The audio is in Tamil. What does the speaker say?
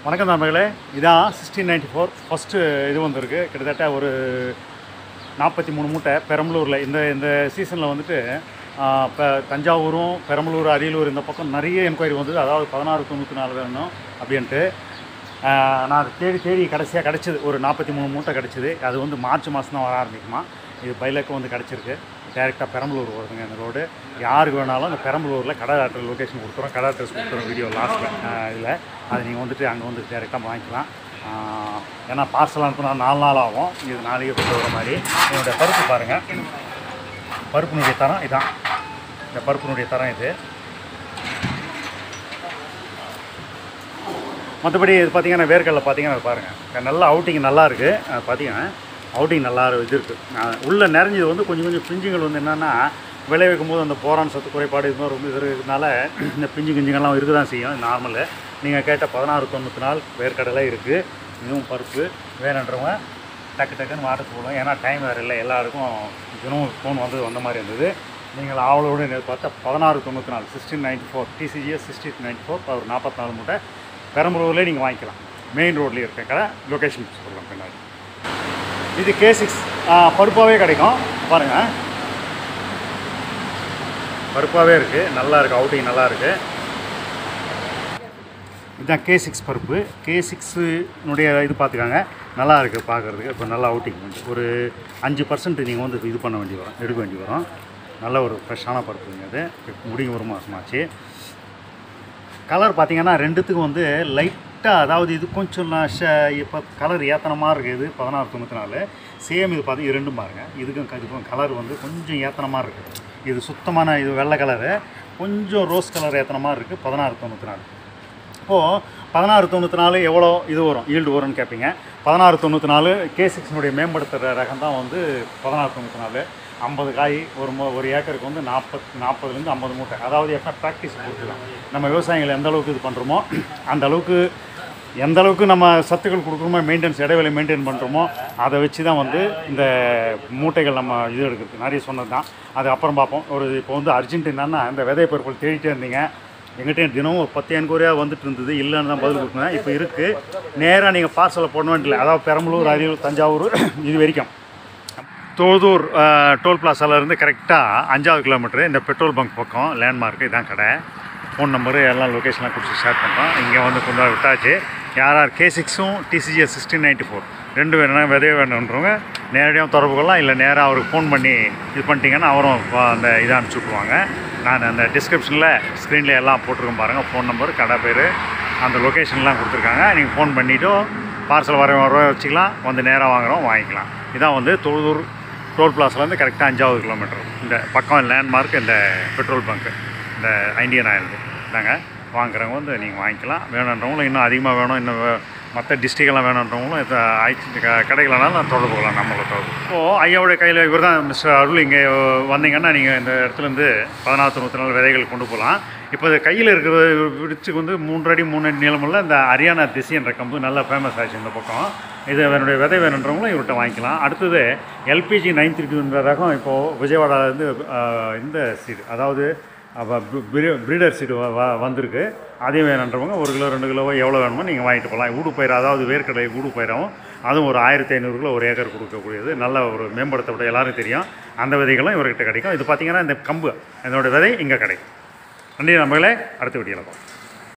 வணக்கம் நண்பர்களே இதான் சிக்ஸ்டீன் நைன்டி ஃபோர் ஃபஸ்ட்டு இது வந்திருக்கு கிட்டத்தட்ட ஒரு நாற்பத்தி மூணு மூட்டை பெரம்பலூரில் இந்த இந்த சீசனில் வந்துட்டு இப்போ தஞ்சாவூரும் பெரம்பலூர் அரியலூர் இந்த பக்கம் நிறைய என்கொயரி வந்தது அதாவது பதினாறு தொண்ணூற்றி நாலு வேணும் அப்படின்ட்டு ஆஹ் நான் அதை தேடி தேடி கடைசியாக கிடச்சிது ஒரு நாற்பத்தி மூணு மூட்டை கிடச்சிது அது வந்து மார்ச் மாதம் தான் வர ஆரம்பிக்குமா இது பைலக்கு வந்து கிடச்சிருக்கு டேரெக்டாக பெரம்பலூர் வருதுங்க இந்த ரோடு யாருக்கு வேணாலும் அந்த பெரம்பலூரில் கடை ஆட்டர் லொக்கேஷன் கொடுத்துறோம் கடை அட்ரஸ் கொடுத்துறோம் வீடியோ லாஸ்ட்டில் இதில் அதை நீங்கள் வந்துட்டு அங்கே வந்து டேரெக்டாக வாங்கிக்கலாம் ஆஹ் ஏன்னா பார்சல் அனுப்புனா நாலு நாள் ஆகும் இது நாளைக்கு கொண்டு வர மாதிரி என்னுடைய பருப்பு பாருங்கள் பருப்பினுடைய தரம் இதான் இந்த பருப்பினுடைய தரம் இது மற்றபடி இது பார்த்தீங்கன்னா வேர்க்கடலை பார்த்தீங்கன்னா இது பாருங்கள் நல்ல அவுட்டிங் நல்லா இருக்குது பார்த்தீங்கன்னா அவுட்டிங் நல்லா இரு- இது இருக்குது உள்ளே நிறைஞ்சது வந்து கொஞ்சம் கொஞ்சம் பிஞ்சுகள் வந்து என்னென்னா விளைவிக்கும் போது அந்த போரான் சத்து குறைபாடு இது மாதிரி ரொம்ப இது இருக்கிறதுனால இந்த பிஞ்சு கிஞ்சுங்கள்லாம் இருக்க தான் செய்யும் நார்மலு நீங்கள் கேட்ட பதினாறு தொண்ணூற்றி நாள் வேர்க்கடலை இருக்குது இதுவும் பருப்பு வேணுன்றவங்க டக்கு டக்குன்னு வாட்ட போடுவோம் ஏன்னா டைம் வேறு இல்லை எல்லாருக்கும் தினமும் ஃபோன் வந்து வந்த மாதிரி இருந்தது நீங்கள் ஆவலோடு பார்த்தா பதினாறு தொண்ணூற்றி நாலு sixteen ninety four DCGS sixteen ninety four ஒரு நாற்பத்தி நாலு மூட்டை பெரம்பலூர்லேயே நீங்கள் வாங்கிக்கலாம் மெயின் ரோட்லேயே இருக்க கடை லொக்கேஷன் சொல்லலாம் பின்னாடி இது கே சிக்ஸ் பருப்பாகவே கிடைக்கும் பாருங்கள் பருப்பாகவே இருக்குது நல்லா இருக்குது அவுட்டிங் நல்லா இருக்குது இதுதான் கே சிக்ஸ் பருப்பு கே சிக்ஸுனுடைய இது பார்த்துக்காங்க நல்லா இருக்குது பார்க்குறதுக்கு இப்போ நல்லா அவுட்டிங் வந்து ஒரு அஞ்சு பர்சன்ட் நீங்கள் வந்து இது பண்ண வேண்டி வரும் எடுக்க வேண்டி வரும் நல்ல ஒரு ஃப்ரெஷ்ஷான பருப்புங்க அது இப்போ முடியும் ஒரு மாதமாச்சு கலர் பார்த்தீங்கன்னா ரெண்டுத்துக்கும் வந்து லைட்டாக அதாவது இது கொஞ்சம் இப்போ கலர் ஏத்தன மாதிரி இருக்குது இது பதினாறு தொண்ணூற்றி நாலு சேம் இது பார்த்து இது ரெண்டும் பாருங்கள் இதுக்கும் க- இதுக்கும் கலர் வந்து கொஞ்சம் ஏத்தன மாதிரி இருக்குது இது சுத்தமான இது வெள்ளை கலரு கொஞ்சம் ரோஸ் கலர் ஏத்தன மாதிரி இருக்குது பதினாறு தொண்ணூற்றி நாலு இப்போது பதினாறு தொண்ணூற்றி நாலு எவ்வளோ இது வரும் ஈல்டு வரும்னு கேட்பீங்க பதினாறு தொண்ணூற்றி நாலு கே சிக்ஸினுடைய மேம்படுத்துகிற ரகம் தான் வந்து பதினாறு தொண்ணூற்றி நாலு ஐம்பது காய் ஒரு மு ஒரு ஏக்கருக்கு வந்து நாற்பத் நாற்பதுலேருந்து ஐம்பது மூட்டை அதாவது எப்போ ப்ராக்டிஸ் பொறுத்து தான் நம்ம விவசாயிகள் எந்த அளவுக்கு இது பண்ணுறோமோ அந்த அளவுக்கு எந்த அளவுக்கு நம்ம சத்துக்கள் கொடுக்குறோமோ மெயின்டெனன்ஸ் இடைவெளி மெயின்டைன் பண்ணுறோமோ அதை வச்சு தான் வந்து இந்த மூட்டைகள் நம்ம இது எடுக்கிறது நிறைய சொன்னது தான் அது அப்புறம் பார்ப்போம் ஒரு இப்போ வந்து அர்ஜென்ட் என்னன்னா இந்த விதை பொருட்கள் தேடிட்டே இருந்தீங்க எங்கிட்ட தினமும் ஒரு பத்து என்கொயரியாக வந்துட்டு இருந்தது இல்லைன்னு தான் பதில் கொடுக்குறேன் இப்போ இருக்குது நேராக நீங்கள் பார்சலை போட வேண்டியதில்லை அதாவது பெரம்பலூர் அரியலூர் தஞ்சாவூர் இது வரைக்கும் தோதூர் டோல் பிளாசாலேருந்து கரெக்டாக அஞ்சாவது கிலோமீட்டர் இந்த பெட்ரோல் பங்க் பக்கம் லேண்ட்மார்க்கு இதான் கடை ஃபோன் நம்பரு எல்லாம் லொக்கேஷன்லாம் கொடுத்து ஷேர் பண்ணுறோம் இங்கே வந்து கொண்டு வர விட்டாச்சு யார் யார் கே சிக்ஸும் டிசிஜிஎஸ் சிக்ஸ்டீன் நைன்ட்டி ஃபோர் ரெண்டு வேணும்னா விதைய வேணுன்றவங்க நேரடியாக தொடர்பு கொள்ளலாம் இல்லை நேராக அவருக்கு ஃபோன் பண்ணி இது பண்ணிட்டீங்கன்னா அவரும் வ- அந்த இதை அனுப்பிச்சி விட்ருவாங்க நான் அந்த டிஸ்கிரிப்ஷனில் ஸ்க்ரீனில் எல்லாம் போட்டிருக்கேன் பாருங்கள் ஃபோன் நம்பர் கடை பேர் அந்த லொக்கேஷன்லாம் கொடுத்துருக்காங்க நீங்கள் ஃபோன் பண்ணிவிட்டு பார்சல் வர வர வச்சுக்கலாம் வந்து நேராக வாங்குறோம் வாங்கிக்கலாம் இதான் வந்து தொழுதூர் டோல் பிளாஸ்லேருந்து கரெக்டாக அஞ்சாவது கிலோமீட்டர் இந்த பக்கம் லேண்ட்மார்க் இந்த பெட்ரோல் பங்க்கு இந்த இந்தியன் ஆயில் தாங்க வாங்குறவங்க வந்து நீங்கள் வாங்கிக்கலாம் வேணுன்றவங்களும் இன்னும் அதிகமாக வேணும் இன்னும் வே- மற்ற டிஸ்ட்ரிக்டெல்லாம் வேணுன்றவங்களும் இந்த ஐ- க- கடைகளனாலும் நான் தொடர்பு கொள்ளலாம் நம்மளை தொடர்பு இப்போது ஐயாவுடைய கையில் இவர் தான் மிஸ்டர் அருள் இங்கே வந்தீங்கன்னா நீங்கள் இந்த இடத்துலேருந்து பதினாறு தொண்ணூற்றி நாலு விதைகள் கொண்டு போகலாம் இப்போ இது கையில் இருக்கிற விடிச்சுக்கு வந்து மூன்று அடி மூணு அடி நீளமுள்ள இந்த ஹரியானா திசைன்ற கம்பு நல்லா ஃபேமஸ் ஆச்சு இந்த பக்கம் இது என்னுடைய விதை வேணுன்றவங்களும் இவர்கிட்ட வாங்கிக்கலாம் அடுத்தது எல்பிஜி நைன் த்ரீ டூன்ற ரகம் இப்போது விஜயவாடாலேருந்து இந்த சீடு அதாவது பிரீடர் சீடு வந்திருக்கு அதையும் வேணுன்றவங்க ஒரு கிலோ ரெண்டு கிலோவோ எவ்வளோ வேணுமோ நீங்கள் வாங்கிட்டு போகலாம் ஊடு பயிர் அதாவது வேர்க்கடலை ஊடு பயிராகவும் அதுவும் ஒரு ஆயிரத்தி ஐநூறு கிலோ ஒரு ஏக்கர் கொடுக்கக்கூடியது நல்ல ஒரு மேம்படுத்தப்பட்ட எல்லாரும் தெரியும் அந்த விதைகளும் இவர்கிட்ட கிடைக்கும் இது பார்த்தீங்கன்னா இந்த கம்பு இதனோட விதை இங்கே கிடைக்கும் நன்றி நம்மளே அடுத்த வீடியோவில் பார்ப்போம்